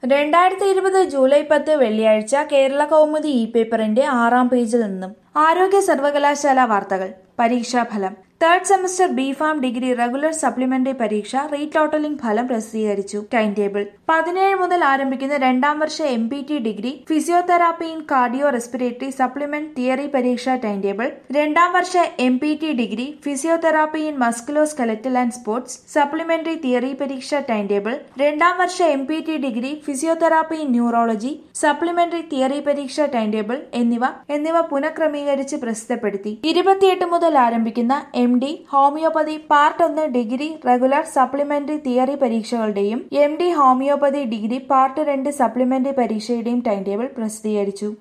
രണ്ടായിരത്തി ഇരുപത് ജൂലൈ പത്ത് വെള്ളിയാഴ്ച കേരള കൗമുദി ഇ പേപ്പറിന്റെ ആറാം പേജിൽ നിന്നും ആരോഗ്യ സർവകലാശാല വാർത്തകൾ പരീക്ഷാഫലം third semester B pharm degree regular supplementary പരീക്ഷ റീടോട്ടലിംഗ് ഫലം പ്രസിദ്ധീകരിച്ചു ടൈം ടേബിൾ പതിനേഴ് മുതൽ ആരംഭിക്കുന്ന രണ്ടാം വർഷ M P T degree physiotherapy in cardio respiratory supplement theory പരീക്ഷ ടൈം ടേബിൾ രണ്ടാം വർഷ M P T degree physiotherapy in musculoskeletal and sports supplementary theory പരീക്ഷ ടൈം ടേബിൾ രണ്ടാം വർഷ M P T degree physiotherapy in neurology supplementary theory പരീക്ഷ time table എന്നിവ എന്നിവ പുനഃക്രമീകരിച്ച് പ്രസിദ്ധപ്പെടുത്തി ഇരുപത്തിയെട്ട് മുതൽ ആരംഭിക്കുന്ന എം ഡി ഹോമിയോപ്പതി പാർട്ട് ഒന്ന് ഡിഗ്രി റെഗുലർ സപ്ലിമെന്ററി തിയറി പരീക്ഷകളുടെയും M D homoeopathy degree part രണ്ട് സപ്ലിമെന്ററി പരീക്ഷയുടെയും ടൈം ടേബിൾ പ്രസിദ്ധീകരിച്ചു